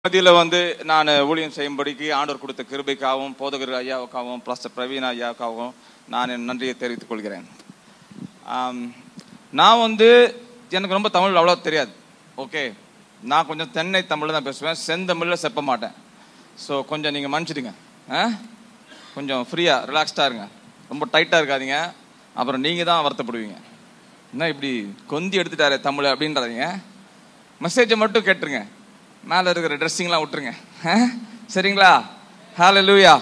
மத்தியில் வந்து நான் ஊழியம் செய்யும்படிக்கு ஆண்டவர் கொடுத்த கிருபைக்காகவும் போதகர் ஐயாவுக்காகவும் ப்ளஸ் பிரவீன் ஐயாவுக்காகவும் நான் என் நன்றியை தெரிவித்துக் கொள்கிறேன் ஆம், நான் வந்து எனக்கு ரொம்ப தமிழ் அவ்வளோ தெரியாது ஓகே நான் கொஞ்சம் தென்னை தமிழ் தான் பேசுவேன் செந்தமிழில் செப்ப மாட்டேன் ஸோ கொஞ்சம் நீங்கள் மன்னிச்சிடுங்க ஆ கொஞ்சம் ஃப்ரீயாக ரிலாக்ஸ்டாக இருங்க ரொம்ப டைட்டாக இருக்காதீங்க அப்புறம் நீங்கள் தான் வருத்தப்படுவீங்க என்ன இப்படி கொந்தி எடுத்துட்டாரே தமிழ் அப்படின்றாதீங்க மெசேஜை மட்டும் கேட்டுருங்க மேலே இருக்கிற ட்ரெஸ்ஸிங்லாம் விட்டுருங்க ஆ? சரிங்களா ஹால லூயா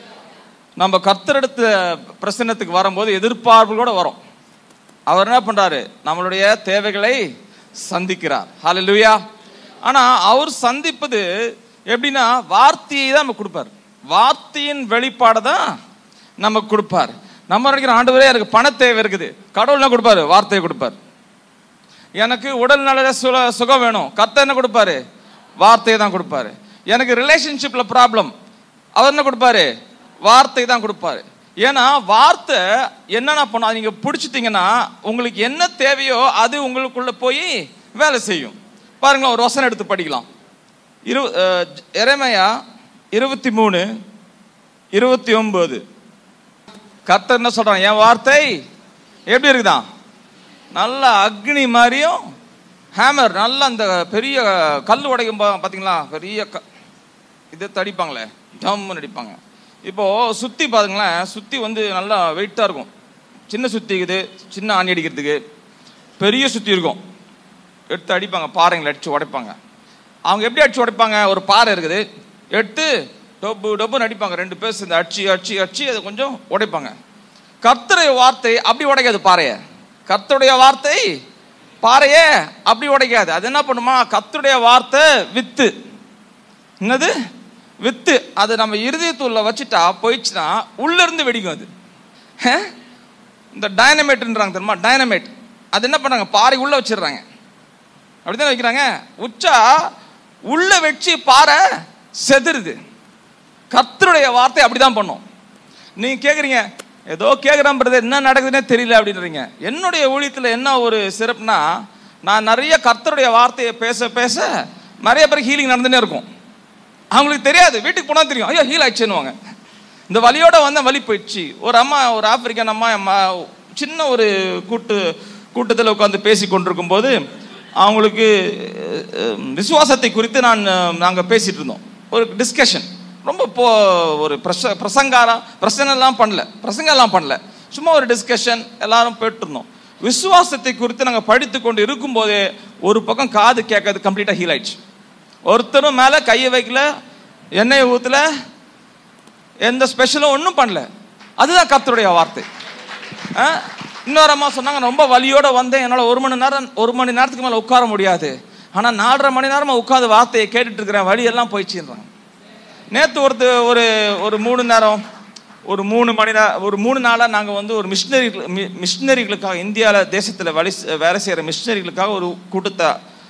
நம்ம கர்த்தரெடுத்த பிரசன்னத்துக்கு வரும்போது எதிர்பார்ப்புகளோட வரும் அவர் என்ன பண்றாரு நம்மளுடைய தேவைகளை சந்திக்கிறார் ஹால லூயா ஆனா அவர் சந்திப்பது எப்படின்னா வார்த்தையை தான் நமக்கு கொடுப்பார் வார்த்தையின் வெளிப்பாடை தான் நமக்கு கொடுப்பார் நம்ம நினைக்கிற ஆண்டு எனக்கு பண தேவை இருக்குது கடவுள் என்ன கொடுப்பாரு வார்த்தையை கொடுப்பார் எனக்கு உடல் நல சுக சுகம் வேணும் கர்த்தர் என்ன கொடுப்பாரு வார்த்தையை தான் கொடுப்பாரு எனக்கு ரிலேஷன்ஷிப்ல ப்ராப்ளம் அவர் என்ன கொடுப்பாரு வார்த்தை தான் கொடுப்பாரு ஏன்னா வார்த்தை என்னென்ன பண்ணா நீங்க பிடிச்சிட்டீங்கன்னா உங்களுக்கு என்ன தேவையோ அது உங்களுக்குள்ள போய் வேலை செய்யும் பாருங்களேன் ஒரு வசனம் எடுத்து படிக்கலாம் இரு அஹ், எரேமியா இருபத்தி மூணு இருபத்தி ஒன்பது கர்த்தர் என்ன சொல்றான் என் வார்த்தை எப்படி இருக்குதான் நல்ல அக்னி மாதிரியும் ஹேமர் நல்ல அந்த பெரிய கல் உடைக்கும் பா- பாத்தீங்களா பெரிய க இது தடிப்பாங்களே டம்னு அடிப்பாங்க இப்போ சுத்தி பாருங்களேன் சுத்தி வந்து நல்லா வெயிட்டா இருக்கும் சின்ன சுத்தி இருக்குது சின்ன ஆணி அடிக்கிறதுக்கு பெரிய சுத்தி இருக்கும் எடுத்து அடிப்பாங்க பாறைங்களை அடிச்சு உடைப்பாங்க அவங்க எப்படி அடிச்சு உடைப்பாங்க ஒரு பாறை இருக்குது எடுத்து டொப்பு டொப்புன்னு அடிப்பாங்க ரெண்டு பேர் சேர்ந்து அடிச்சு அடிச்சு அடிச்சு அதை கொஞ்சம் உடைப்பாங்க கர்த்தருடைய வார்த்தை அப்படி உடைக்காது பாறையை கர்த்தருடைய வார்த்தை பாறையே அப்படி உடைக்காது அது என்ன பண்ணுமா கர்த்தருடைய வார்த்தை வித்து என்னது வித்து அது நம்ம இருதயத்துள்ள வச்சுட்டா போயிடுச்சுன்னா உள்ள இருந்து வெடிக்கும் அது ஹே? இந்த டைனமேட்ன்றாங்க தெரியுமா டைனமேட் அது என்ன பண்ணாங்க பாறை உள்ள வச்சிடுறாங்க அப்படிதான் வைக்கிறாங்க உச்சா உள்ள வச்சு பாறை செதுருது கர்த்தருடைய வார்த்தை அப்படிதான் பண்ணும் நீங்க கேக்குறீங்க ஏதோ கேட்குறேன் பிரதர் என்ன நடக்குதுன்னே தெரியல அப்படின்றீங்க என்னுடைய ஊழியத்தில் என்ன ஒரு சிறப்புனா நான் நிறைய கர்த்தருடைய வார்த்தையை பேச பேச நிறைய பேருக்கு ஹீலிங் நடந்துனே இருக்கும் அவங்களுக்கு தெரியாது வீட்டுக்கு போனால் தெரியும் ஐயோ ஹீல் ஆயிடுச்சுன்னுவாங்க இந்த வலியோட வந்த வலி போயிடுச்சு ஒரு அம்மா ஒரு ஆப்பிரிக்கன் அம்மா அம்மா சின்ன ஒரு கூட்டு கூட்டத்தில் உட்காந்து பேசி கொண்டிருக்கும் போது அவங்களுக்கு அஹ், விசுவாசத்தை குறித்து நான் நாங்கள் பேசிட்டு இருந்தோம் ஒரு டிஸ்கஷன் ரொம்ப போ ஒரு பிரச பிரசங்காரம் பிரசங்கெல்லாம் பண்ணல பிரசங்கெல்லாம் பண்ணல சும்மா ஒரு டிஸ்கஷன் எல்லாரும் போயிட்டு இருந்தோம் விசுவாசத்தை குறித்து நாங்கள் படித்து கொண்டு இருக்கும்போதே ஒரு பக்கம் காது கேட்கறது கம்ப்ளீட்டாக ஹீல் ஆயிடுச்சு ஒருத்தரும் மேலே கையை வைக்கல எண்ணெயை ஊற்றல எந்த ஸ்பெஷலும் ஒன்றும் பண்ணல அதுதான் கர்த்தருடைய வார்த்தை ஆ? இன்னொரு அம்மா சொன்னாங்க ரொம்ப வலியோட வந்தேன் என்னால் ஒரு மணி நேரம் ஒரு மணி நேரத்துக்கு மேலே உட்கார முடியாது ஆனால் நாலரை மணி நேரமாக உட்காந்து வார்த்தையை கேட்டுட்டு இருக்கிறேன் வலி எல்லாம் போயிடுச்சுன்றாங்க நேற்று ஒருத்த ஒரு ஒரு மூணு நேரம் ஒரு மூணு மணி நேரம் ஒரு மூணு நாளாக நாங்கள் வந்து ஒரு மிஷினரி மிஷினரிகளுக்காக இந்தியாவில் தேசத்தில் வழி வேலை செய்கிற மிஷினரிகளுக்காக ஒரு கூட்டத்தை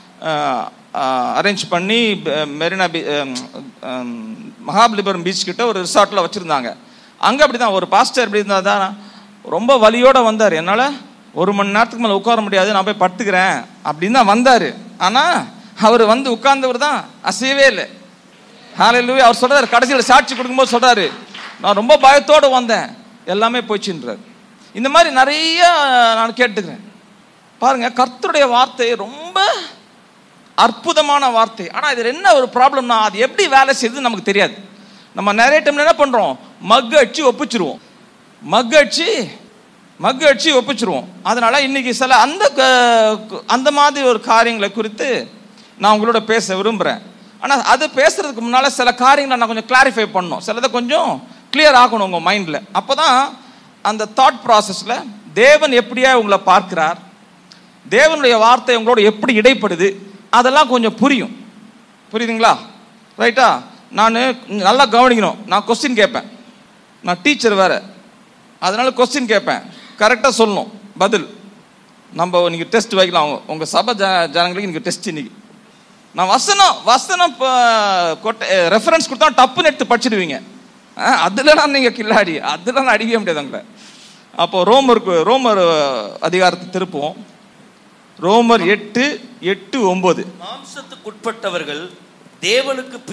அரேஞ்ச் பண்ணி ப- Marina beach um, um, Mahabalipuram beach கிட்ட ஒரு ரிசார்ட்டில் வச்சுருந்தாங்க அங்கே அப்படி தான் ஒரு பாஸ்டர் எப்படி இருந்தால் தான் ரொம்ப வலியோட வந்தார் என்னால் ஒரு மணி நேரத்துக்கு மேலே உட்கார முடியாது நான் போய் படுத்துக்கிறேன் அப்படின்னு தான் வந்தார் ஆனால் அவர் வந்து உட்கார்ந்தவர் தான் அசையவே இல்லை ஹalleluya அவர் சொல்றாரு கடைசியில் சாட்சி கொடுக்கும்போது சொல்றாரு நான் ரொம்ப பயத்தோடு வந்தேன் எல்லாமே போச்சுன்றார் இந்த மாதிரி நிறைய நான் கேட்டுக்கிறேன் பாருங்க கர்த்தருடைய வார்த்தை ரொம்ப அற்புதமான வார்த்தை ஆனா இது என்ன ஒரு ப்ராப்ளம்னா அது எப்படி வேலை செய்யுது நமக்கு தெரியாது நம்ம நிறைய டைம்ல என்ன பண்றோம் மக் அடிச்சு ஒப்பிச்சிருவோம் மக் அடிச்சு மக் அடிச்சு ஒப்பிச்சிருவோம் அதனால இன்னைக்கு சில அந்த க- அந்த மாதிரி ஒரு காரியங்களை குறித்து நான் உங்களோட பேச விரும்புகிறேன் ஆனால் அது பேசுறதுக்கு முன்னால சில காரியங்களை நான் கொஞ்சம் கிளாரிஃபை பண்ணணும் சிலதை கொஞ்சம் கிளியர் ஆகணும் உங்கள் மைண்டில் அப்போ தான் அந்த தாட் ப்ராசஸில் தேவன் எப்படியா உங்களை பார்க்கிறார் தேவனுடைய வார்த்தை உங்களோட எப்படி இடைப்படுது அதெல்லாம் கொஞ்சம் புரியும் புரியுதுங்களா ரைட்டா நான் நல்லா கவனிக்கணும் நான் கொஸ்டின் கேட்பேன் நான் டீச்சர் வேற அதனால கொஸ்டின் கேட்பேன் கரெக்டாக சொல்லணும் பதில் நம்ம இன்னைக்கு டெஸ்ட் வைக்கலாம் உங்க- உங்க சபை ஜ ஜனங்களுக்கு இன்னைக்கு டெஸ்ட் இன்னைக்கு நான் வசனம் வசனம் ரெஃபரன்ஸ் கொடுத்தா டப்புன்னு எடுத்து படிச்சிடுவீங்க ஆ, அதுலலாம் நீங்க கில்லாடி அதெல்லாம் நான் அடிக்கவே முடியாது உங்களை அப்போ ரோமருக்கு ரோமர் அதிகாரத்தை திருப்புவோம் ரோமர் எட்டு எட்டு ஒன்பது மாம்சத்துக்குட்பட்டவர்கள் தேவனுக்கு